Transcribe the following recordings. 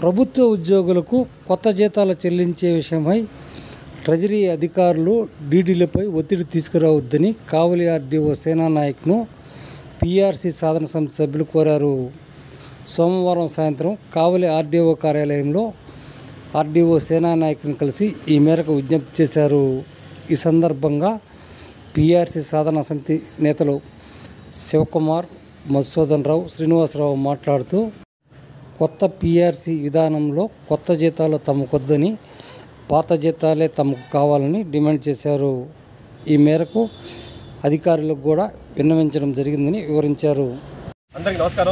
ప్రభుత్వ ఉద్యోగులకు కొత్త జీతాలు చెల్లించే విషయమై ట్రెజరీ అధికారులు డీడీలపై ఒత్తిడి తీసుకురావద్దని కావలి ఆర్డీఓ సేనా నాయక్ను పీఆర్సీ సాధన సమితి సభ్యులు కోరారు సోమవారం సాయంత్రం కావలి ఆర్డీఓ కార్యాలయంలో ఆర్డీఓ సేనా నాయకుని కలిసి ఈ మేరకు విజ్ఞప్తి చేశారు ఈ సందర్భంగా పీఆర్సీ సాధన సమితి నేతలు శివకుమార్ మధుసూదన్ రావు శ్రీనివాసరావు మాట్లాడుతూ కొత్త పీఆర్సీ విధానంలో కొత్త జీతాలు తమకొద్దని పాత జీతాలే తమకు కావాలని డిమాండ్ చేశారు ఈ మేరకు అధికారులకు కూడా విన్నవించడం జరిగిందని వివరించారు అందరికీ నమస్కారం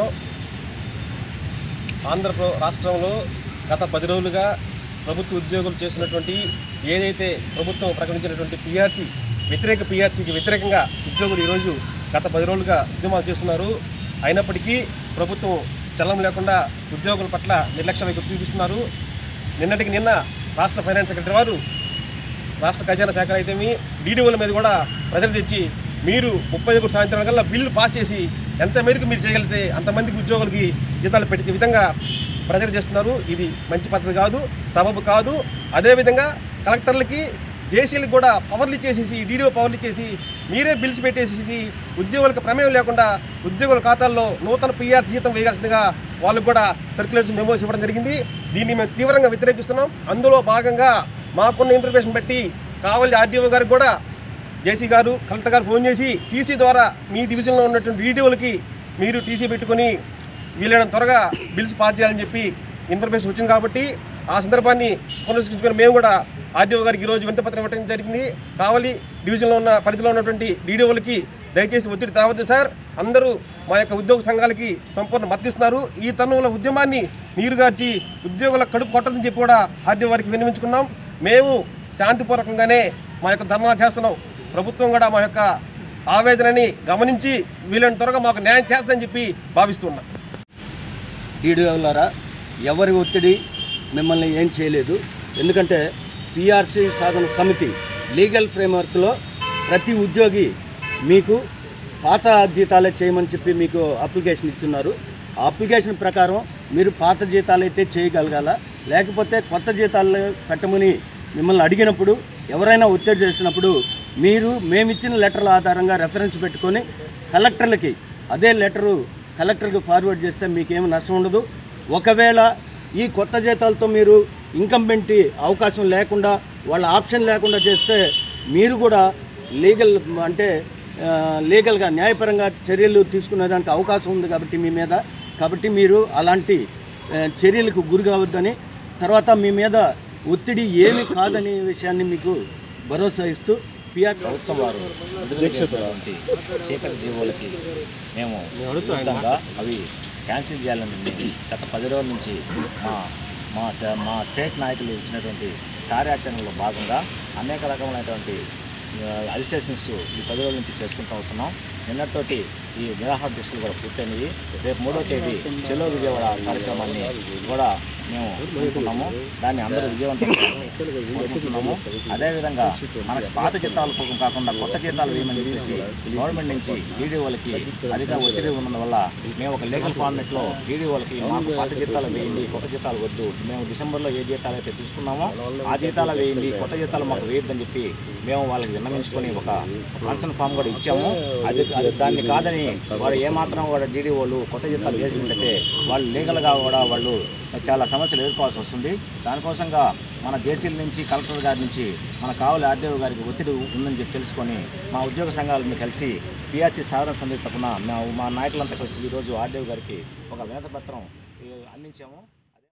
ఆంధ్రప్రదేశ్ రాష్ట్రంలో గత పది రోజులుగా ప్రభుత్వ ఉద్యోగులు చేసినటువంటి ఏదైతే ప్రభుత్వం ప్రకటించినటువంటి పిఆర్సీ వ్యతిరేక పిఆర్సీకి వ్యతిరేకంగా ఉద్యోగులు ఈరోజు గత పది రోజులుగా ఉద్యమాలు చేస్తున్నారు అయినప్పటికీ ప్రభుత్వం చలనం లేకుండా ఉద్యోగుల పట్ల నిర్లక్ష్య వైఖరి చూపిస్తున్నారు నిన్నటికి నిన్న రాష్ట్ర ఫైనాన్స్ సెక్రటరీ వారు రాష్ట్ర ఖజానా శాఖ అయితేమి డీడీఓల మీద కూడా ప్రజలు తెచ్చి మీరు ముప్పై ఒకటి సాయంత్రం కల్లా బిల్లు పాస్ చేసి ఎంత మేరకు మీరు చేయగలిగితే అంతమందికి ఉద్యోగులకి జీతాలు పెట్టే విధంగా ప్రజలు చేస్తున్నారు ఇది మంచి పద్ధతి కాదు సబబు కాదు అదేవిధంగా కలెక్టర్లకి జేసీలకు కూడా పవర్లు ఇచ్చేసేసి డీడీఓ పవర్లు ఇచ్చేసి మీరే బిల్స్ పెట్టేసేసి ఉద్యోగులకు ప్రమేయం లేకుండా ఉద్యోగుల ఖాతాల్లో నూతన పీఆర్ జీతం వేయాల్సిందిగా వాళ్ళకు కూడా సర్క్యులర్స్ మెమోస్ ఇవ్వడం జరిగింది దీన్ని మేము తీవ్రంగా వ్యతిరేకిస్తున్నాం అందులో భాగంగా మాకున్న ఇన్ఫర్మేషన్ బట్టి కావలి ఆర్డీఓ గారికి కూడా జేసీ గారు కలెక్టర్ గారు ఫోన్ చేసి టీసీ ద్వారా మీ డివిజన్లో ఉన్నటువంటి డీడీఓలకి మీరు టీసీ పెట్టుకొని వీలైనంత త్వరగా బిల్స్ పాస్ చేయాలని చెప్పి ఇన్ఫర్మేషన్ వచ్చింది కాబట్టి ఆ సందర్భాన్ని పునరుద్ధరించుకొని మేము కూడా ఆర్డీఓ గారికి ఈరోజు వింతపత్రం ఇవ్వడం జరిగింది కావలి డివిజన్లో ఉన్న పరిధిలో ఉన్నటువంటి డీడీఓలకి దయచేసి ఒత్తిడి తేవద్దు సార్ అందరూ మా యొక్క ఉద్యోగ సంఘాలకి సంపూర్ణ మద్దతిస్తున్నారు ఈ తరుణంలో ఉద్యమాన్ని నీరుగార్చి ఉద్యోగుల కడుపు కొట్టదని చెప్పి కూడా ఆర్డీఓ వారికి విన్నవించుకున్నాం మేము శాంతిపూర్వకంగానే మా యొక్క ధర్నా చేస్తున్నాం ప్రభుత్వం కూడా మా యొక్క ఆవేదనని గమనించి వీలైన త్వరగా మాకు న్యాయం చేస్తుందని చెప్పి భావిస్తున్నాం టీడీఓలారా ఎవరి ఒత్తిడి మిమ్మల్ని ఏం చేయలేదు ఎందుకంటే పిఆర్సీ సాధన సమితి లీగల్ ఫ్రేమ్వర్క్లో ప్రతి ఉద్యోగి మీకు పాత జీతాలే చేయమని చెప్పి మీకు అప్లికేషన్ ఇస్తున్నారు ఆ అప్లికేషన్ ప్రకారం మీరు పాత జీతాలు అయితే చేయగలగాల లేకపోతే కొత్త జీతాలు పెట్టమని మిమ్మల్ని అడిగినప్పుడు ఎవరైనా ఒత్తిడి చేసినప్పుడు మీరు మేమిచ్చిన లెటర్ల ఆధారంగా రెఫరెన్స్ పెట్టుకొని కలెక్టర్లకి అదే లెటరు కలెక్టర్కి ఫార్వర్డ్ చేస్తే మీకేమి నష్టం ఉండదు ఒకవేళ ఈ కొత్త జీతాలతో మీరు ఇన్కంబెంట్ అవకాశం లేకుండా వాళ్ళ ఆప్షన్ లేకుండా చేస్తే మీరు కూడా లీగల్ అంటే ఆ, లీగల్గా న్యాయపరంగా చర్యలు తీసుకునేదానికి అవకాశం ఉంది కాబట్టి మీ మీద కాబట్టి మీరు అలాంటి ఆ, చర్యలకు గురి కావద్దని తర్వాత మీ మీద ఒత్తిడి ఏమి కాదనే విషయాన్ని మీకు భరోసా ఇస్తూ పిఆర్ ప్రభుత్వం వారు విడుదల చేసినటువంటి చీకటి జీవోలకి మేము విరుద్ధంగా అవి క్యాన్సిల్ చేయాలని మేము గత పది రోజుల నుంచి మా మా స- మా స్టేట్ నాయకులు ఇచ్చినటువంటి కార్యాచరణలో భాగంగా అనేక రకమైనటువంటి అజిస్టేషన్స్ ఈ పది రోజుల నుంచి చేసుకుంటూ వస్తున్నాం నిన్నటితోటి ఈ నిరాహార దీక్షలు కూడా పూర్తయినవి రేపు మూడో తేదీ చెలో విజయవాడ కార్యక్రమాన్ని కూడా మేము అనుకున్నాము దాన్ని అందరూ విజయవంతం చేయాలని కోరుకుంటున్నాము అదేవిధంగా మనకి పాత జీతాలు కోసం కాకుండా కొత్త జీతాలు వేయమని చెప్పేసి గవర్నమెంట్ నుంచి డీడీఓలకి అధిక ఒత్తిడి ఉన్నందువల్ల మేము ఒక లీగల్ ఫార్మెట్లో డీడీఓలకి మాకు పాత జీతాలు వేయండి కొత్త జీతాలు వద్దు మేము డిసెంబర్లో ఏ జీతాలు అయితే తీసుకున్నామో ఆ జీతాలు వేయండి కొత్త జీతాలు మాకు వేయొద్దని చెప్పి మేము వాళ్ళకి విన్నవించుకొని ఒక కన్సర్న్ ఫామ్ కూడా ఇచ్చాము అది అది దాన్ని కాదని వాడు ఏమాత్రం కూడా డీడీఓలు కొత్త జీతాలు వేసినట్లయితే వాళ్ళు లీగల్గా కూడా వాళ్ళు చాలా సమస్యలు ఎదుర్కోవాల్సి వస్తుంది దానికోసంగా మన జేసీల నుంచి కలెక్టర్ గారి నుంచి మన కావలి ఆర్డీఓ గారికి ఒత్తిడి ఉందని చెప్పి తెలుసుకొని మా ఉద్యోగ సంఘాలను కలిసి పిఆర్సీ సాధన సమితి తరపున మా మా నాయకులంతా కలిసి ఈరోజు ఆర్డీఓ గారికి ఒక వినతి పత్రం ఈ, అందించాము